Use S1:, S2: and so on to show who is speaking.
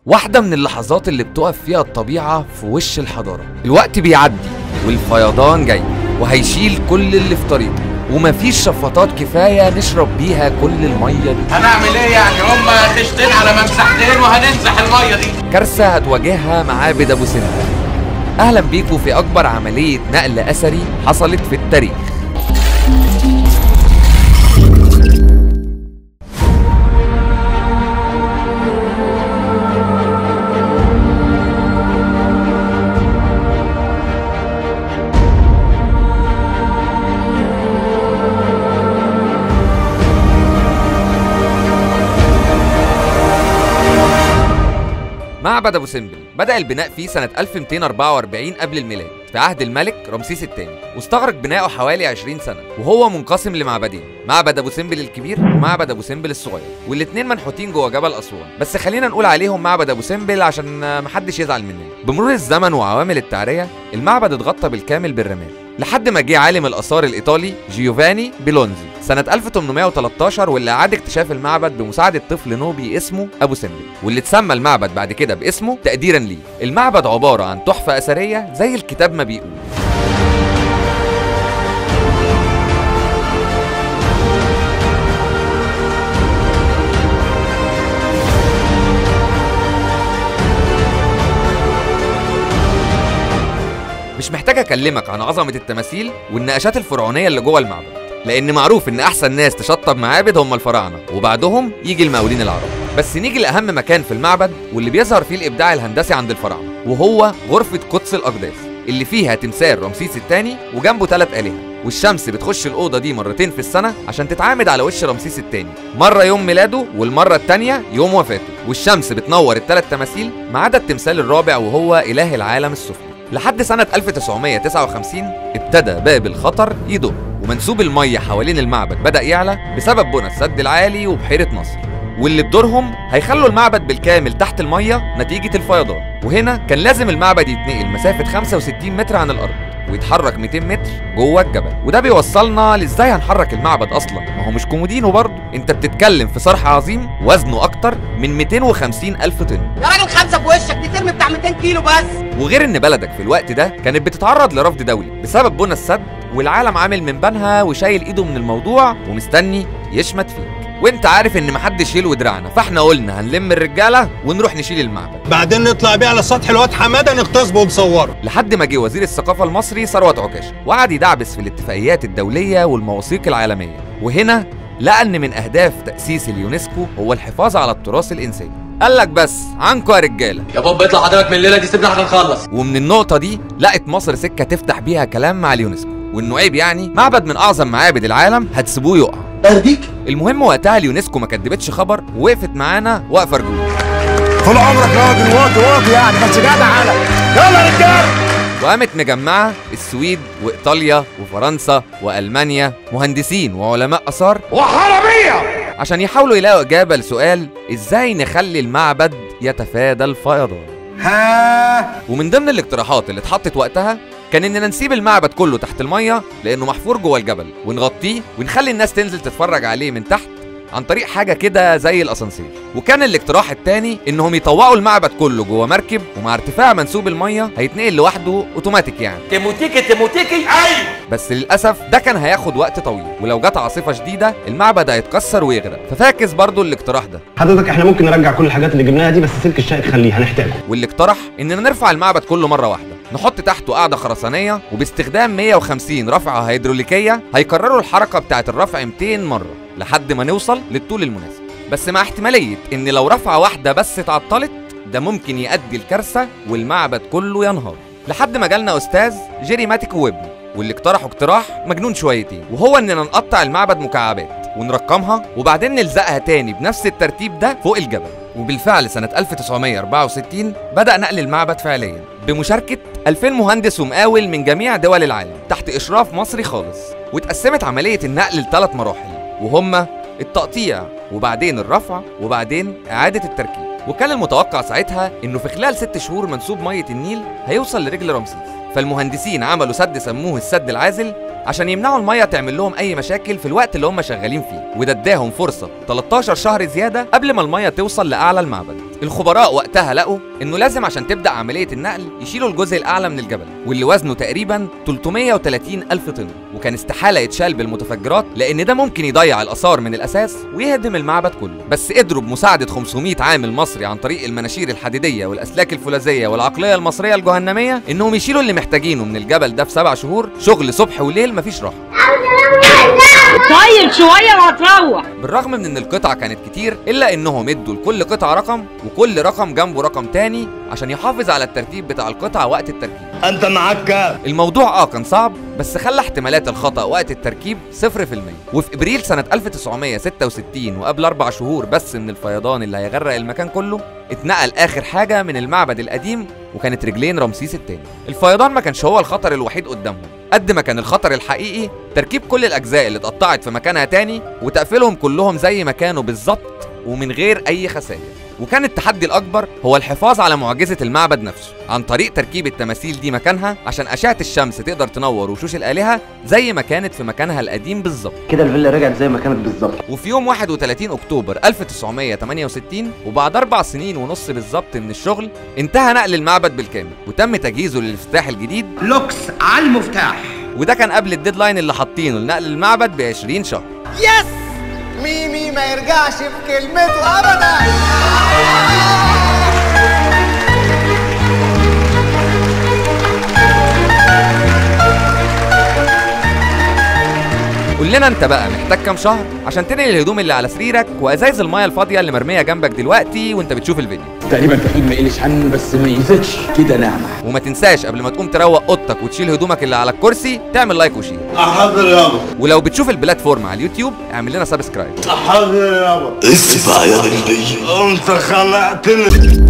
S1: واحدة من اللحظات اللي بتقف فيها الطبيعة في وش الحضارة الوقت بيعدي والفيضان جاي وهيشيل كل اللي في طريقه ومفيش شفاطات كفاية نشرب بيها كل المية دي
S2: هنعمل ايه يعني هما خشتين على ممسحتين وهننزح الميه دي
S1: كارثة هتواجهها معابد أبو سمبل أهلا بيكم في أكبر عملية نقل أثري حصلت في التاريخ معبد ابو سمبل بدأ البناء فيه سنة 1244 قبل الميلاد في عهد الملك رمسيس الثاني واستغرق بناؤه حوالي 20 سنة وهو منقسم لمعبدين معبد ابو سمبل الكبير ومعبد ابو سمبل الصغير والاثنين منحوتين جوه جبل اسوان بس خلينا نقول عليهم معبد ابو سمبل عشان آه، محدش يزعل مننا بمرور الزمن وعوامل التعرية المعبد اتغطى بالكامل بالرمال لحد ما جه عالم الآثار الإيطالي جيوفاني بيلونزي سنة 1813 واللي أعاد اكتشاف المعبد بمساعدة طفل نوبي اسمه أبو سمبل واللي اتسمى المعبد بعد كده باسمه تقديرا ليه المعبد عبارة عن تحفة أثرية زي الكتاب ما بيقول مش محتاج اكلمك عن عظمه التماثيل والنقاشات الفرعونيه اللي جوه المعبد لان معروف ان احسن ناس تشطب معابد هم الفراعنه وبعدهم يجي المقاولين العرب بس نيجي لاهم مكان في المعبد واللي بيظهر فيه الابداع الهندسي عند الفراعنه وهو غرفه قدس الاقداس اللي فيها تمثال رمسيس الثاني وجنبه ثلاث آلهة والشمس بتخش الأوضة دي مرتين في السنة عشان تتعامد على وش رمسيس الثاني مرة يوم ميلاده والمرة التانية يوم وفاته والشمس بتنور الثلاث تماثيل ما عدا التمثال الرابع وهو إله العالم السفلي لحد سنة 1959 ابتدى باب الخطر يدق ومنسوب المية حوالين المعبد بدأ يعلى بسبب بنى السد العالي وبحيرة نصر واللي بدورهم هيخلوا المعبد بالكامل تحت المية نتيجة الفيضان وهنا كان لازم المعبد يتنقل مسافة 65 متر عن الأرض ويتحرك 200 متر جوه الجبل وده بيوصلنا لازاي هنحرك المعبد اصلا ما هو مش كومودينو برضه انت بتتكلم في صرح عظيم وزنه اكتر من 250 الف طن
S3: يا راجل خمسه في وشك دي ترمي بتاع 200 كيلو بس
S1: وغير ان بلدك في الوقت ده كانت بتتعرض لرفض دولي بسبب بنى السد والعالم عامل من بنها وشايل ايده من الموضوع ومستني يشمت فيك وانت عارف ان محدش يلوي دراعنا فاحنا قلنا هنلم الرجاله ونروح نشيل المعبد
S4: بعدين نطلع بيه على سطح الواد حماده نغتصبه ونصوره
S1: لحد ما جه وزير الثقافه المصري ثروت عكاشه وقعد يدعبس في الاتفاقيات الدوليه والمواثيق العالميه وهنا لقى ان من اهداف تاسيس اليونسكو هو الحفاظ على التراث الانساني قال لك بس عنكوا يا رجاله
S2: يا بابا اطلع حضرتك من الليله دي سيبنا احنا نخلص
S1: ومن النقطة دي لقت مصر سكة تفتح بيها كلام مع اليونسكو وانه عيب يعني معبد من اعظم معابد العالم هتسيبوه يقع
S3: ارضيك
S1: المهم وقتها اليونسكو ما كدبتش خبر ووقفت معانا وقفه رجوله
S4: طول عمرك راجل واطي واطي يعني بس جدع على يلا يا رجاله
S1: وقامت مجمعه السويد وايطاليا وفرنسا والمانيا مهندسين وعلماء اثار
S4: وحراميه
S1: عشان يحاولوا يلاقوا اجابه لسؤال ازاي نخلي المعبد يتفادى الفيضان
S4: ها
S1: ومن ضمن الاقتراحات اللي اتحطت وقتها كان اننا نسيب المعبد كله تحت الميه لانه محفور جوه الجبل ونغطيه ونخلي الناس تنزل تتفرج عليه من تحت عن طريق حاجه كده زي الاسانسير وكان الاقتراح التاني انهم يطوعوا المعبد كله جوه مركب ومع ارتفاع منسوب الميه هيتنقل لوحده اوتوماتيك يعني
S2: تيموتيكي تيموتيكي ايوه
S1: بس للاسف ده كان هياخد وقت طويل ولو جت عاصفه شديده المعبد هيتكسر ويغرق ففاكس برضو الاقتراح ده
S5: حضرتك احنا ممكن نرجع كل الحاجات اللي جبناها دي بس سلك الشائك خليه هنحتاجه
S1: واللي اقترح اننا نرفع المعبد كله مره واحده نحط تحته قاعده خرسانيه وباستخدام 150 رفعه هيدروليكيه هيكرروا الحركه بتاعه الرفع 200 مره لحد ما نوصل للطول المناسب بس مع احتماليه ان لو رفعه واحده بس اتعطلت ده ممكن يؤدي الكارثه والمعبد كله ينهار لحد ما جالنا استاذ جيري ماتيكو وابنه واللي اقترحوا اقتراح مجنون شويتين وهو اننا نقطع المعبد مكعبات ونرقمها وبعدين نلزقها تاني بنفس الترتيب ده فوق الجبل وبالفعل سنة 1964 بدأ نقل المعبد فعليا بمشاركة 2000 مهندس ومقاول من جميع دول العالم تحت إشراف مصري خالص واتقسمت عملية النقل لثلاث مراحل وهما التقطيع وبعدين الرفع وبعدين إعادة التركيب وكان المتوقع ساعتها إنه في خلال ست شهور منسوب مية النيل هيوصل لرجل رمسيس فالمهندسين عملوا سد سموه السد العازل عشان يمنعوا الميه تعمل لهم اي مشاكل في الوقت اللي هم شغالين فيه وده اداهم فرصه 13 شهر زياده قبل ما الميه توصل لاعلى المعبد الخبراء وقتها لقوا انه لازم عشان تبدا عمليه النقل يشيلوا الجزء الاعلى من الجبل واللي وزنه تقريبا 330 الف طن وكان استحاله يتشال بالمتفجرات لان ده ممكن يضيع الاثار من الاساس ويهدم المعبد كله بس قدروا بمساعده 500 عامل مصري عن طريق المناشير الحديديه والاسلاك الفولاذيه والعقليه المصريه الجهنميه انهم يشيلوا اللي محتاجينه من الجبل ده في سبع شهور شغل صبح وليل مفيش راحه
S6: طيب شوية وهتروح
S1: بالرغم من ان القطع كانت كتير الا انهم ادوا لكل قطعه رقم وكل رقم جنبه رقم تاني عشان يحافظ على الترتيب بتاع القطعه وقت التركيب
S4: انت معاك كام
S1: الموضوع اه كان صعب بس خلى احتمالات الخطا وقت التركيب 0% وفي ابريل سنه 1966 وقبل اربع شهور بس من الفيضان اللي هيغرق المكان كله اتنقل اخر حاجه من المعبد القديم وكانت رجلين رمسيس الثاني الفيضان ما كانش هو الخطر الوحيد قدامهم قد ما كان الخطر الحقيقي تركيب كل الاجزاء اللي اتقطعت في مكانها تاني وتقفيلهم كلهم زي ما كانوا بالظبط ومن غير اي خسائر وكان التحدي الأكبر هو الحفاظ على معجزة المعبد نفسه عن طريق تركيب التماثيل دي مكانها عشان أشعة الشمس تقدر تنور وشوش الآلهة زي ما كانت في مكانها القديم بالظبط
S5: كده الفيلا رجعت زي ما كانت بالظبط
S1: وفي يوم 31 أكتوبر 1968 وبعد أربع سنين ونص بالظبط من الشغل انتهى نقل المعبد بالكامل وتم تجهيزه للافتتاح الجديد
S3: لوكس على المفتاح
S1: وده كان قبل الديدلاين اللي حاطينه لنقل المعبد ب 20 شهر
S3: يس ميمي ما يرجعش في كلمته ابدا
S1: قول لنا انت بقى محتاج كام شهر عشان تنقل الهدوم اللي على سريرك وازايز المايه الفاضيه اللي مرميه جنبك دلوقتي وانت بتشوف الفيديو
S7: تقريبا توحيد ما يقلش عنه بس ما يزيدش كده نعمه
S1: وما تنساش قبل ما تقوم تروق اوضتك وتشيل هدومك اللي على الكرسي تعمل لايك وشير
S4: حاضر يابا
S1: ولو بتشوف البلاتفورم على اليوتيوب اعمل لنا سبسكرايب
S4: حاضر يابا
S7: اسمع يا رجلي
S4: انت خلعتني